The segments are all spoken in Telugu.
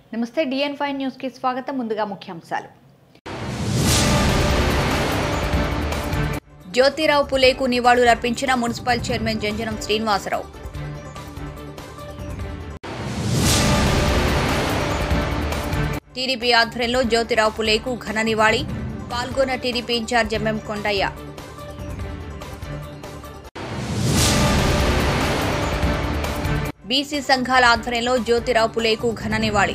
నమస్తే డిఎన్ ఫైవ్ న్యూస్కి స్వాగతం ముందుగా ముఖ్యాంశాలు జ్యోతిరావు పులేకు నివాళులర్పించిన municipal chairman Janjanam Srinivasarao TDP ఆధ్వర్యంలో జ్యోతిరావు పులేకు ఘన నివాళి పాల్గొన్న TDP in charge MM Kondaiah BC సంఘాల ఆధ్వర్యంలో జ్యోతిరావు పులేకు ఘన నివాళి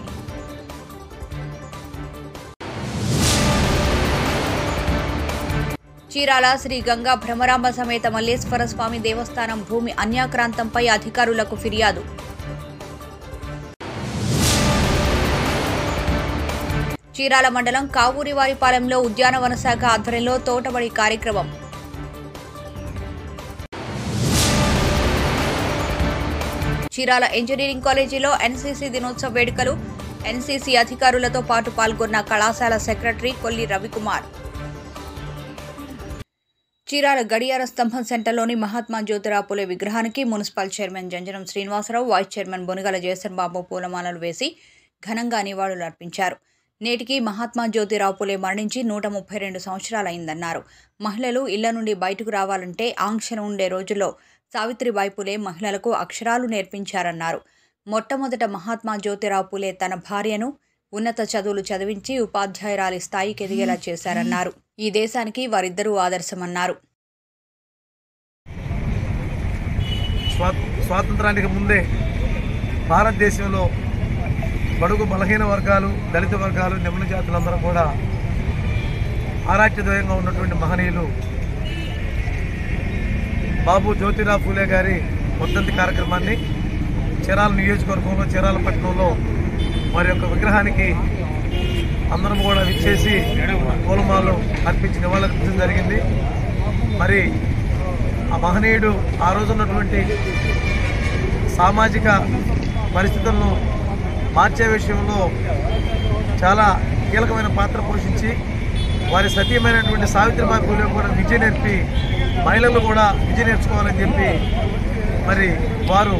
చీరాల శ్రీ గంగా భ్రమరాంబ సమేత మల్లేశ్వర స్వామి దేవస్థానం భూమి అన్యాక్రాంతంపై అధికారులకు ఫిర్యాదు చీరాల మండలం కావూరివారిపాలెంలో ఉద్యానవన శాఖ ఆధ్వర్యంలో తోటబడి కార్యక్రమం చీరాల ఇంజనీరింగ్ కాలేజీలో ఎన్సీసీ దినోత్సవ వేడుకలు ఎన్సీసీ అధికారులతో పాటు పాల్గొన్న కళాశాల సెక్రటరీ కొల్లి రవికుమార్ చీరాల గడియార స్తంభం సెంటర్లోని మహాత్మా జ్యోతిరావు పులే విగ్రహానికి municipal chairman Janjanam Srinivasarao vice chairman Bonugala Jayasan Babu పూలమాలలు వేసి ఘనంగా నివాళులర్పించారు నేటికి మహాత్మా జ్యోతిరావు పులే మరణించి నూట ముప్పై రెండు సంవత్సరాలైందన్నారు మహిళలు ఇళ్ల నుండి బయటకు రావాలంటే ఆంక్షలు ఉండే రోజుల్లో సావిత్రిబాయి పులే మహిళలకు అక్షరాలు నేర్పించారన్నారు మొట్టమొదట మహాత్మా జ్యోతిరావు పులే తన భార్యను ఉన్నత చదువులు చదివించి ఉపాధ్యాయురాలి స్థాయికి ఎదిగేలా చేశారన్నారు ఈ దేశానికి వారిద్దరూ ఆదర్శమన్నారు స్వా స్వాతంత్రానికి ముందే భారతదేశంలో బడుగు బలహీన వర్గాలు దళిత వర్గాలు నిమ్న జాతులందరూ కూడా ఆరాధ్యద్వయంగా ఉన్నటువంటి మహనీయులు బాబు జ్యోతిరావు ఫూలే గారి వర్ధంతి కార్యక్రమాన్ని చీరాల నియోజకవర్గంలో చీరాల పట్టణంలో వారి యొక్క విగ్రహానికి అందరం కూడా విచ్చేసి పూలమాలు అర్పించి నివాళులర్పించడం జరిగింది మరి ఆ మహనీయుడు ఆ రోజు ఉన్నటువంటి సామాజిక పరిస్థితులను మార్చే విషయంలో చాలా కీలకమైన పాత్ర పోషించి వారి సతీయమైనటువంటి సావిత్రిబాయి పూలే కూడా విద్య నేర్పి మహిళలు కూడా విద్య నేర్చుకోవాలని చెప్పి మరి వారు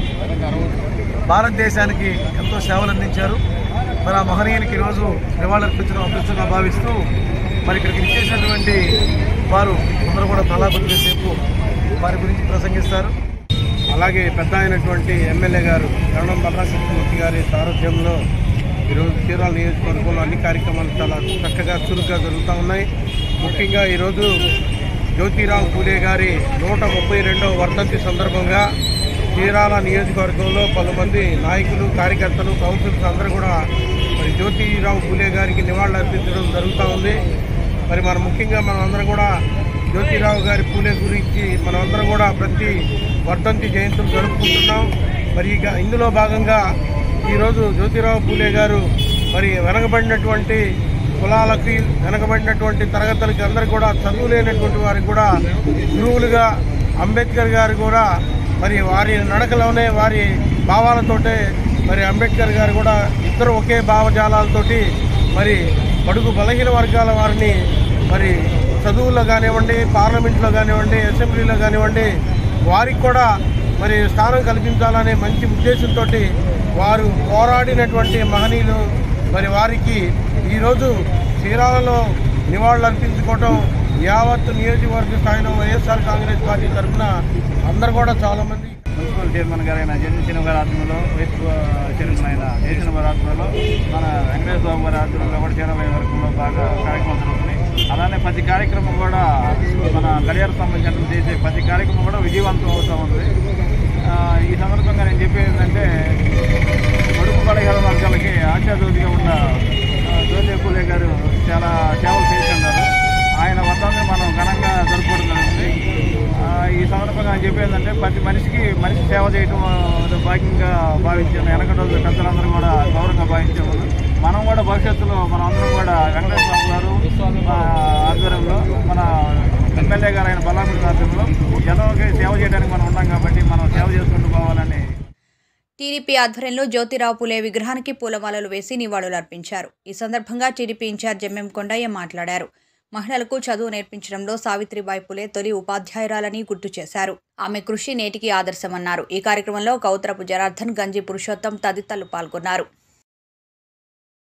భారతదేశానికి ఎంతో సేవలు అందించారు మరి ఆ మహనీయునికి ఈరోజు నివాళులర్పించడం అదృష్టంగా భావిస్తూ మరి ఇక్కడికి ఇచ్చేసినటువంటి వారు అందరూ కూడా తలా కొద్దిసేపు వారి గురించి ప్రసంగిస్తారు అలాగే పెద్ద అయినటువంటి ఎమ్మెల్యే గారు కరణం బలరామకృష్ణమూర్తి గారి సారథ్యంలో ఈరోజు చీరాల నియోజకవర్గంలో అన్ని కార్యక్రమాలు చాలా చక్కగా చురుగ్గా జరుగుతూ ఉన్నాయి ముఖ్యంగా ఈరోజు జ్యోతిరావు పూలే గారి నూట ముప్పై రెండవ వర్ధంతి సందర్భంగా చీరాల నియోజకవర్గంలో పలుమంది నాయకులు కార్యకర్తలు కౌన్సిలర్స్ అందరూ కూడా మరి జ్యోతిరావు పూలే గారికి నివాళులు అర్పించడం జరుగుతూ ఉంది మరి మనం ముఖ్యంగా మనం అందరం కూడా జ్యోతిరావు గారి పూలే గురించి మనమందరం కూడా ప్రతి వర్ధంతి జయంతులు జరుపుకుంటున్నాం మరి ఇక ఇందులో భాగంగా ఈరోజు జ్యోతిరావు పూలే గారు మరి వెనకబడినటువంటి కులాలకి వెనకబడినటువంటి తరగతులకి అందరూ కూడా చదువు లేనటువంటి వారికి కూడా గురువులుగా అంబేద్కర్ గారు కూడా మరి వారి నడకలోనే వారి భావాలతోటే మరి అంబేద్కర్ గారు కూడా ఇద్దరు ఒకే భావజాలాలతోటి మరి బడుగు బలహీన వర్గాల వారిని మరి చదువుల్లో కానివ్వండి పార్లమెంట్లో కానివ్వండి అసెంబ్లీలో కానివ్వండి వారికి కూడా మరి స్థానం కల్పించాలనే మంచి ఉద్దేశంతో వారు పోరాడినటువంటి మహనీయులు మరి వారికి ఈరోజు చీరాలలో నివాళులు అర్పించుకోవటం యావత్ నియోజకవర్గ స్థాయిలో వైఎస్ఆర్ కాంగ్రెస్ పార్టీ తరఫున అందరు కూడా చాలామంది మున్సిపల్ చైర్మన్ గారైన జగన్ గారి ఆధ్వర్యంలో వైస్ చైర్మన్ అయిన జయసిన గారి ఆధ్వర్యంలో మన వెంకటేశ్వర బాబు గారి ఆధ్వర్యంలో కూడా చీరాల వర్గంలో బాగా కార్యక్రమాలు జరుగుతున్నాయి అలానే ప్రతి కార్యక్రమం కూడా మన గడియార సంబంధించిన చేసే ప్రతి కార్యక్రమం కూడా విజయవంతం అవుతూ ఉంది ఆ, ఈ సందర్భంగా నేను చెప్పేది ఏంటంటే బడుగు బలహీన వర్గాలకి ఆశాజ్యోతిగా ఉన్న ఆ, జ్యోతి పూలే గారు చాలా సేవలు చేస్తున్నారు ఆయన వద్దని మనం ఘనంగా జరుపుకోవడం జరుగుతుంది ఆ, ఈ సందర్భంగా నేను చెప్పేది ఏంటంటే ప్రతి మనిషికి మనిషి సేవ చేయడం ఆ, అది భాగ్యంగా భావించాము వెనకటి రోజులు పెద్దలందరూ కూడా గౌరవంగా భావించాము మనం కూడా భవిష్యత్తులో మనం అందరం కూడా వెంకటేశ్వర బాబు గారు ఆ, ఆధ్వర్యంలో మన ఎమ్మెల్యే గారు అయిన బల్లాపల్లి ఆధ్వర్యంలో జనంకి సేవ చేయడానికి మనం ఉన్నాం కాబట్టి మనం సేవ చేసుకుంటూ పోవాలని టీడీపీ ఆధ్వర్యంలో జ్యోతిరావు పులే విగ్రహానికి పూలమాలలు వేసి నివాళులర్పించారు ఈ సందర్భంగా టీడీపీ ఇన్ఛార్జ్ ఎంఎం కొండయ్య మాట్లాడారు మహిళలకు చదువు నేర్పించడంలో సావిత్రిబాయి పులే తొలి ఉపాధ్యాయురాలని గుర్తు చేశారు ఆమె కృషి నేటికి ఆదర్శమన్నారు ఈ కార్యక్రమంలో కౌతరపు జనార్దన్ గంజి పురుషోత్తం తదితరులు పాల్గొన్నారు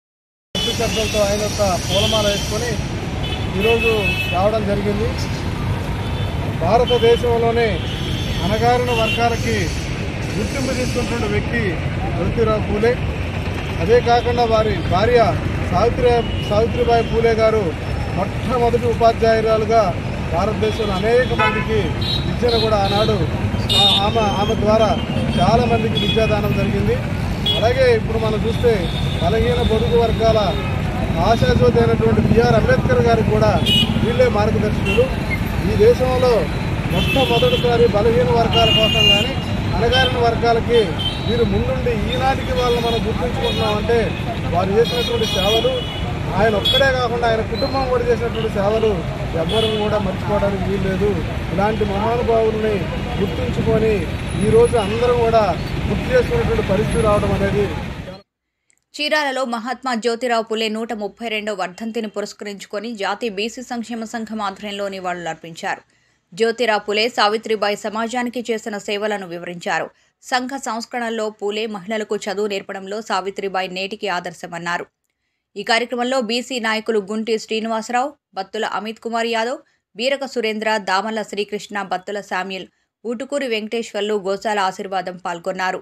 భక్తి శ్రద్ధలతో ఆయన యొక్క పూలమాల వేసుకొని ఈరోజు రావడం జరిగింది భారతదేశంలోనే అణగారిన వర్గాలకి గుర్తింపు తీసుకుంటున్న వ్యక్తి జ్యోతిరావు పూలే అదే కాకుండా వారి భార్య సావిత్రి సావిత్రిబాయి పూలే గారు మొట్టమొదటి ఉపాధ్యాయురాలుగా భారతదేశంలో అనేక మందికి విద్యను కూడా ఆనాడు ఆ- ఆమె ఆమె ద్వారా చాలా మందికి విద్యాదానం జరిగింది అలాగే ఇప్పుడు మనం చూస్తే బలహీన బడుగు వర్గాల ఆశాజ్యోతి అయినటువంటి బిఆర్ అంబేద్కర్ గారికి కూడా వీళ్ళే మార్గదర్శకులు ఈ దేశంలో మొట్టమొదటిసారి బలహీన వర్గాల కోసం కానీ అణగారిన వర్గాలకి వీరు ముందుండి ఈనాటికి వాళ్ళని మనం గుర్తుంచుకుంటున్నామంటే వారు చేసినటువంటి సేవలు ఆయన ఒక్కడే కాకుండా ఆయన కుటుంబం కూడా చేసినటువంటి సేవలు ఎవ్వరూ కూడా మర్చిపోవడానికి వీల్లేదు ఇలాంటి మహానుభావుల్ని గుర్తుంచుకొని ఈరోజు అందరం కూడా గుర్తు చేసుకున్నటువంటి పరిస్థితి రావడం అనేది చీరాలలో మహాత్మా జ్యోతిరావు పులే నూట ముప్పై రెండో వర్ధంతిని పురస్కరించుకొని జాతీయ బీసీ సంక్షేమ సంఘం ఆధ్వర్యంలో నివాళులర్పించారు జ్యోతిరావు పులే సావిత్రిబాయి సమాజానికి చేసిన సేవలను వివరించారు సంఘ సంస్కరణలో పూలే మహిళలకు చదువు నేర్పడంలో సావిత్రిబాయి నేటికి ఆదర్శమన్నారు ఈ కార్యక్రమంలో బీసీ నాయకులు గుంటి శ్రీనివాసరావు బత్తుల అమిత్ కుమార్ యాదవ్ బీరక సురేంద్ర దామల్ల శ్రీకృష్ణ బత్తుల శామ్యుల్ ఊటుకూరి వెంకటేశ్వర్లు గోశాల ఆశీర్వాదం పాల్గొన్నారు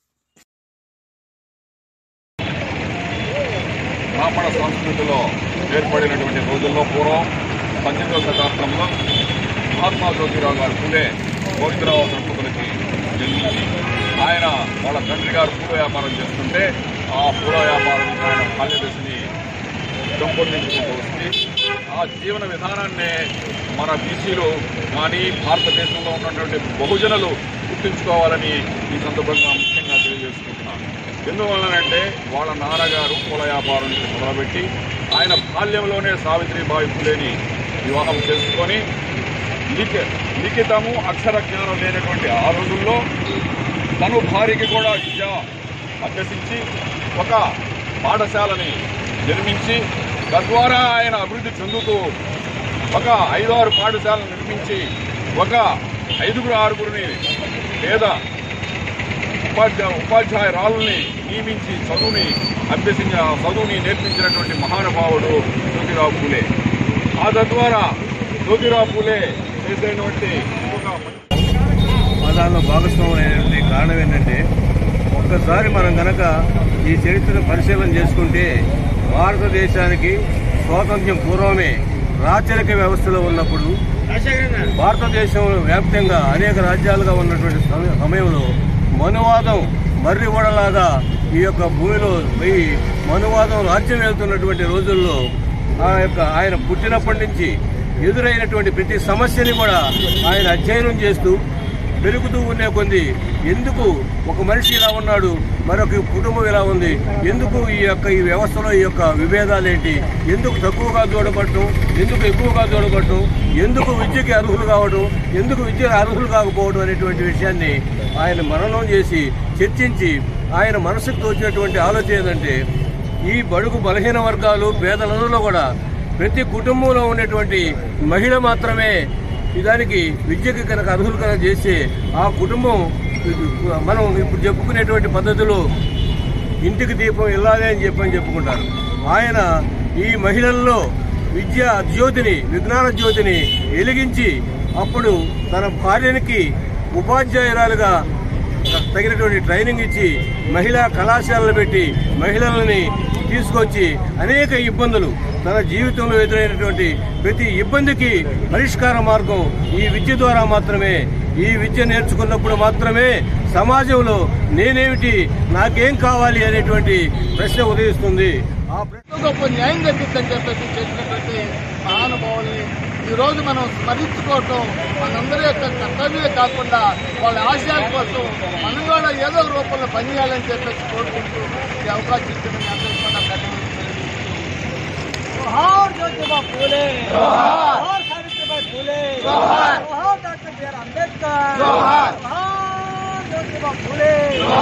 బ్రాహ్మణ సంస్కృతిలో ఏర్పడినటువంటి రోజుల్లో పూర్వం పద్దెనిమిదవ శతాబ్దంలో మహాత్మా జ్యోతిరావు గారు పూలే గోవిందరావు దంపతులకి జన్మించి ఆయన వాళ్ళ తండ్రి గారు పూల వ్యాపారం చేస్తుంటే ఆ పూల వ్యాపారం ఆయన బాల్యదశని పెంపొందించుకుంటూ వస్తే ఆ జీవన విధానాన్నే మన బీసీలు కానీ భారతదేశంలో ఉన్నటువంటి బహుజనులు గుర్తుంచుకోవాలని ఈ సందర్భంగా ముఖ్యంగా తెలియజేసుకుంటున్నాను ఎందువలనంటే వాళ్ళ నాన్నగారు పూల వ్యాపారం నుంచి మొదలుపెట్టి ఆయన బాల్యంలోనే సావిత్రిబాయి పులేని వివాహం చేసుకొని లిఖ లిఖితము అక్షర జ్ఞానం లేనటువంటి ఆ రోజుల్లో తను భార్యకి కూడా విద్య అభ్యసించి ఒక పాఠశాలని నిర్మించి తద్వారా ఆయన అభివృద్ధి చెందుతూ ఒక ఐదారు పాఠశాలను నిర్మించి ఒక ఐదుగురు ఆరుగురిని పేద ఉపాధ్యాయ ఉపాధ్యాయురాలని నియమించి చదువుని అభ్యసించ చదువుని నేర్పించినటువంటి మహానుభావుడు జ్యోతిరావు పూలే ఆ తద్వారా జ్యోతిరావు పూలే చేసేటువంటి ఒక దానిలో భాగస్వాములు అయినటువంటి కారణం ఏంటంటే ఒక్కసారి మనం గనక ఈ చరిత్రను పరిశీలన చేసుకుంటే భారతదేశానికి స్వాతంత్ర్యం పూర్వమే రాచరిక వ్యవస్థలో ఉన్నప్పుడు భారతదేశంలో వ్యాప్తంగా అనేక రాజ్యాలుగా ఉన్నటువంటి సమ- సమయంలో మనువాదం మర్రి ఓడలాగా ఈ యొక్క భూమిలో పోయి మనువాదం రాజ్యం వెళ్తున్నటువంటి రోజుల్లో ఆ యొక్క ఆయన పుట్టినప్పటి నుంచి ఎదురైనటువంటి ప్రతి సమస్యని కూడా ఆయన అధ్యయనం చేస్తూ పెరుగుతూ ఉండే కొంది ఎందుకు ఒక మనిషి ఇలా ఉన్నాడు మరొక కుటుంబం ఇలా ఉంది ఎందుకు ఈ యొక్క ఈ వ్యవస్థలో ఈ యొక్క విభేదాలు ఏంటి ఎందుకు తక్కువగా చూడబడటం ఎందుకు ఎక్కువగా చూడబడటం ఎందుకు విద్యకి అర్హులు కావడం ఎందుకు విద్యకు అర్హులు కాకపోవడం అనేటువంటి విషయాన్ని ఆయన మననం చేసి చర్చించి ఆయన మనసుకు తోచినటువంటి ఆలోచన ఏంటంటే ఈ బడుగు బలహీన వర్గాలు పేదలలో కూడా ప్రతి కుటుంబంలో ఉన్నటువంటి మహిళ మాత్రమే దానికి విద్యకి కనుక అర్హులు కనుక చేస్తే ఆ కుటుంబం మనం ఇప్పుడు చెప్పుకునేటువంటి పద్ధతిలో ఇంటికి దీపం ఇల్లాలి అని చెప్పని చెప్పుకుంటారు ఆయన ఈ మహిళల్లో విద్యా జ్యోతిని విజ్ఞాన జ్యోతిని వెలిగించి అప్పుడు తన భార్యనికి ఉపాధ్యాయురాలుగా తగినటువంటి ట్రైనింగ్ ఇచ్చి మహిళా కళాశాలలు పెట్టి మహిళలని తీసుకొచ్చి అనేక ఇబ్బందులు తన జీవితంలో ఎదురైనటువంటి ప్రతి ఇబ్బందికి పరిష్కార మార్గం ఈ విద్య ద్వారా మాత్రమే ఈ విద్య నేర్చుకున్నప్పుడు మాత్రమే సమాజంలో నేనేమిటి నాకేం కావాలి అనేటువంటి ప్రశ్న ఉదయిస్తుంది ఆ ప్రశ్న గొప్ప న్యాయం జరిగిద్దని చెప్పేసి చేసినటువంటి మహానుభావుల్ని ఈ రోజు మనం స్మరించుకోవటం మనందరి యొక్క కర్తవ్యమే కాకుండా వాళ్ళ ఆశయాల కోసం మనం కూడా ఏదో ఒక రూపంలో పనిచేయాలని చెప్పేసి కోరుకుంటూ ఈ అవకాశం ఇచ్చిన మీ అందరికీ కూడా ధన్యవాదాలు जोहार ज्योतिबा फूले जोहार सावित्रीबाई फूले जोहार जोहार डॉक्टर बी आर अम्बेडकर जोहार जोहार ज्योतिबा फूले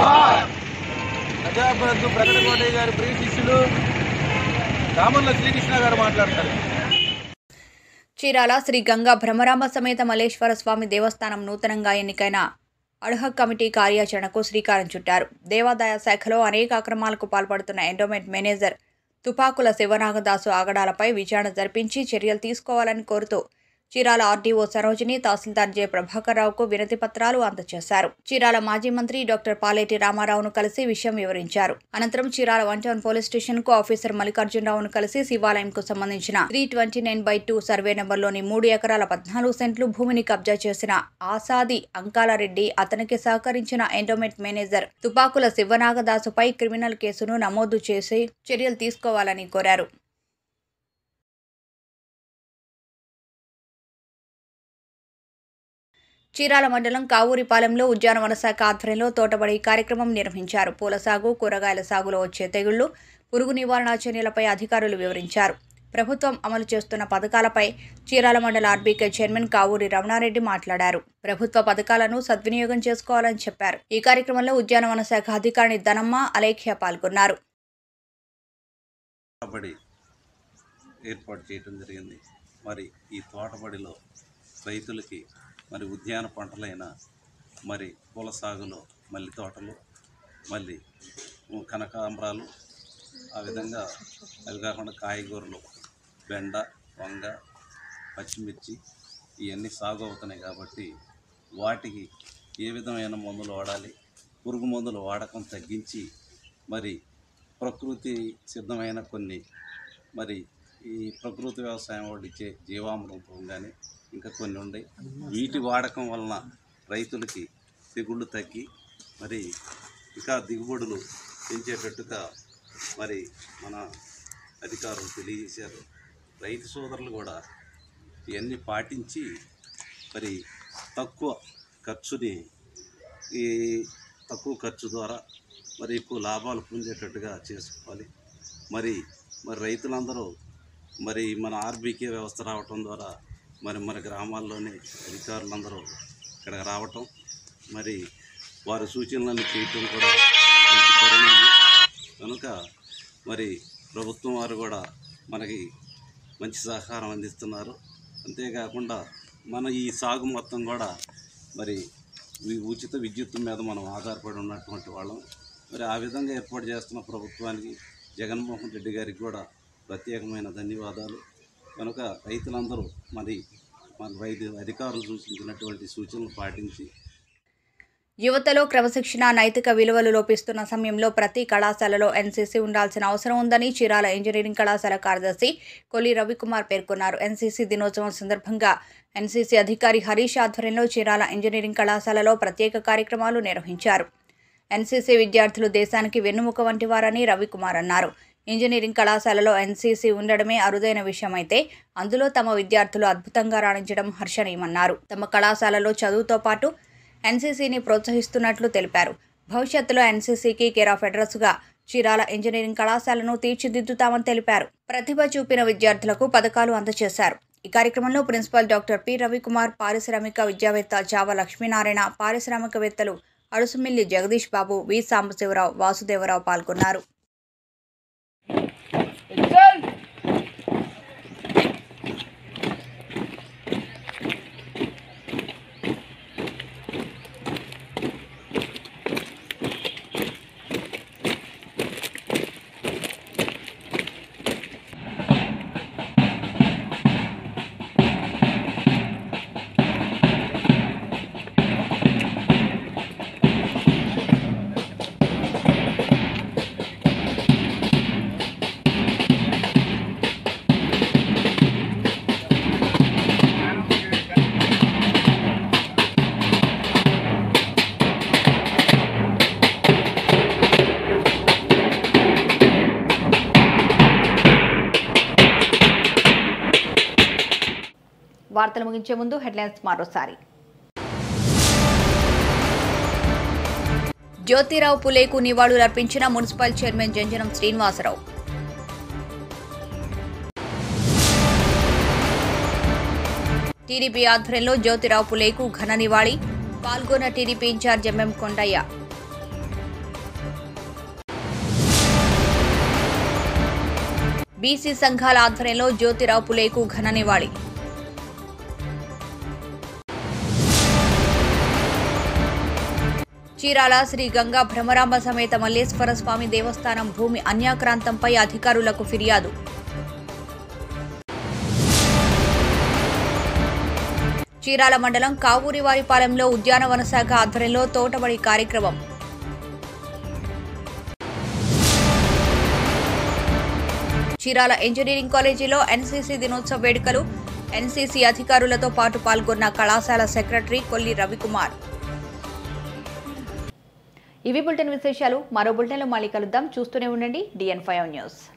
ప్రజాప్రభు ప్రకటకోటయ్య గారి ప్రియ శిష్యులు రామల్ల శ్రీకృష్ణ గారు మాట్లాడతారు చీరాల శ్రీ గంగా భ్రమరాంబ సమేత మల్లేశ్వర స్వామి దేవస్థానం నూతనంగా ఎన్నికైన అడ్హక్ కమిటీ కార్యాచరణకు శ్రీకారం చుట్టారు దేవాదాయ శాఖలో అనేక అక్రమాలకు పాల్పడుతున్న ఎండోమెంట్ మేనేజర్ తుపాకుల శివనాగదాసు ఆగడాలపై విచారణ జరిపించి చర్యలు తీసుకోవాలని కోరుతూ చీరాల ఆర్డీఓ సరోజిని తహసీల్దార్ జె ప్రభాకర్ రావుకు వినతి పత్రాలు అందజేశారు చీరాల మాజీ మంత్రి డాక్టర్ పాలేటి రామారావును కలిసి విషయం వివరించారు అనంతరం Chirala one town police station కు ఆఫీసర్ మల్లికార్జునరావును కలిసి శివాలయంకు సంబంధించిన three twenty nine by two survey నెంబర్లోని మూడు ఎకరాల పద్నాలుగు సెంట్లు భూమిని కబ్జా చేసిన ఆసాది అంకాలరెడ్డి అతనికి సహకరించిన ఎండోమెంట్ మేనేజర్ తుపాకుల శివనాగదాసుపై క్రిమినల్ కేసును నమోదు చేసి చర్యలు తీసుకోవాలని కోరారు చీరాల మండలం కావూరిపాలెంలో ఉద్యానవన శాఖ ఆధ్వర్యంలో తోటబడి కార్యక్రమం నిర్వహించారు పూల సాగు కూరగాయల సాగులో వచ్చే తెగుళ్లు పురుగు నివారణ చర్యలపై అధికారులు వివరించారు ప్రభుత్వం అమలు చేస్తున్న పథకాలపై చీరాల మండల ఆర్బీకే చైర్మన్ కావూరి రమణారెడ్డి మాట్లాడారు ప్రభుత్వ పథకాలను సద్వినియోగం చేసుకోవాలని చెప్పారు ఈ కార్యక్రమంలో ఉద్యానవన శాఖ అధికారిని ధనమ్మ అలేఖ్య పాల్గొన్నారు తోటబడి ఏర్పాటు చేయడం జరిగింది మరి ఈ తోటబడిలో రైతులకి మరి ఉద్యాన పంటలైన మరి పూల సాగులో మల్లి తోటలు మళ్ళీ కనకాంబరాలు ఆ విధంగా అవి కాకుండా కాయగూరలు బెండ వంగ పచ్చిమిర్చి ఇవన్నీ సాగు అవుతున్నాయి కాబట్టి వాటికి ఏ విధమైన మందులు వాడాలి పురుగు మందులు వాడకం తగ్గించి మరి ప్రకృతి సిద్ధమైన కొన్ని మరి ఈ ప్రకృతి వ్యవసాయం వాళ్ళు ఇచ్చే జీవామృతం కానీ ఇంకా కొన్ని ఉన్నాయి వీటి వాడకం వలన రైతులకి తెగుళ్ళు తగ్గి మరి ఇంకా దిగుబడులు పెంచేటట్టుగా మరి మన అధికారులు తెలియజేశారు రైతు సోదరులు కూడా ఇవన్నీ పాటించి మరి తక్కువ ఖర్చుని ఈ తక్కువ ఖర్చు ద్వారా మరి ఎక్కువ లాభాలు పొందేటట్టుగా చేసుకోవాలి మరి మరి రైతులందరూ మరి మన ఆర్బీకే వ్యవస్థ రావటం ద్వారా మరి మన గ్రామాల్లోని అధికారులందరూ ఇక్కడికి రావటం మరి వారి సూచనలను చేయటం కూడా మంచి పరిణామం కనుక మరి ప్రభుత్వం వారు కూడా మనకి మంచి సహకారం అందిస్తున్నారు అంతేకాకుండా మన ఈ సాగు మొత్తం కూడా మరి ఈ ఉచిత విద్యుత్ మీద మనం ఆధారపడి ఉన్నటువంటి వాళ్ళం మరి ఆ విధంగా ఏర్పాటు చేస్తున్న ప్రభుత్వానికి జగన్మోహన్ రెడ్డి గారికి కూడా ప్రత్యేకమైన ధన్యవాదాలు కనుక రైతులందరూ మరి మన రైతు అధికారులు సూచించినటువంటి సూచనలు పాటించి యువతలో క్రమశిక్షణ నైతిక విలువలు లోపిస్తున్న సమయంలో ప్రతి కళాశాలలో ఎన్సీసీ ఉండాల్సిన అవసరం ఉందని చీరాల ఇంజనీరింగ్ కళాశాల కార్యదర్శి కొల్లి రవికుమార్ పేర్కొన్నారు ఎన్సీసీ దినోత్సవం సందర్భంగా ఎన్సీసీ అధికారి హరీష్ ఆధ్వర్యంలో చీరాల ఇంజనీరింగ్ కళాశాలలో ప్రత్యేక కార్యక్రమాలు నిర్వహించారు ఎన్సీసీ విద్యార్థులు దేశానికి వెన్నుముక వంటి వారని రవికుమార్ అన్నారు ఇంజనీరింగ్ కళాశాలలో ఎన్సీసీ ఉండడమే అరుదైన విషయమైతే అందులో తమ విద్యార్థులు అద్భుతంగా రాణించడం హర్షణీయమన్నారు తమ కళాశాలలో చదువుతో పాటు ఎన్సీసీని ప్రోత్సహిస్తున్నట్లు తెలిపారు భవిష్యత్తులో ఎన్సీసీకి కేర్ ఆఫ్ అడ్రస్గా చీరాల ఇంజనీరింగ్ కళాశాలను తీర్చిదిద్దుతామని తెలిపారు ప్రతిభ చూపిన విద్యార్థులకు పథకాలు అందజేశారు ఈ కార్యక్రమంలో ప్రిన్సిపల్ డాక్టర్ పి రవికుమార్ పారిశ్రామిక విద్యావేత్త జావ లక్ష్మీనారాయణ పారిశ్రామికవేత్తలు అడుసుమిల్లి జగదీష్ బాబు వి సాంబశివరావు వాసుదేవరావు పాల్గొన్నారు వార్తలు ముగించే ముందు హెడ్లైన్స్ మరోసారి జ్యోతిరావు పులేకు నివాళులర్పించిన municipal chairman Janjanam Srinivasarao TDP ఆధ్వర్యంలో జ్యోతిరావు పులేకు ఘన నివాళి పాల్గొన్న TDP in charge MM Kondaiah BC సంఘాల ఆధ్వర్యంలో జ్యోతిరావు పులేకు ఘన నివాళి చీరాల శ్రీ గంగా భ్రమరాంబ సమేత మల్లేశ్వర స్వామి దేవస్థానం భూమి అన్యాక్రాంతంపై అధికారులకు ఫిర్యాదు చీరాల మండలం కావూరివారిపాలెంలో ఉద్యానవన శాఖ ఆధ్వర్యంలో తోటబడి కార్యక్రమం చీరాల ఇంజనీరింగ్ కాలేజీలో ఎన్సీసీ దినోత్సవ వేడుకలు ఎన్సీసీ అధికారులతో పాటు పాల్గొన్న కళాశాల సెక్రటరీ కొల్లి రవికుమార్ ఇవి బులెటిన్ విశేషాలు మరో బులెటిన్లో మళ్ళీ కలుద్దాం చూస్తూనే ఉండండి డిఎన్ ఫైవ్ న్యూస్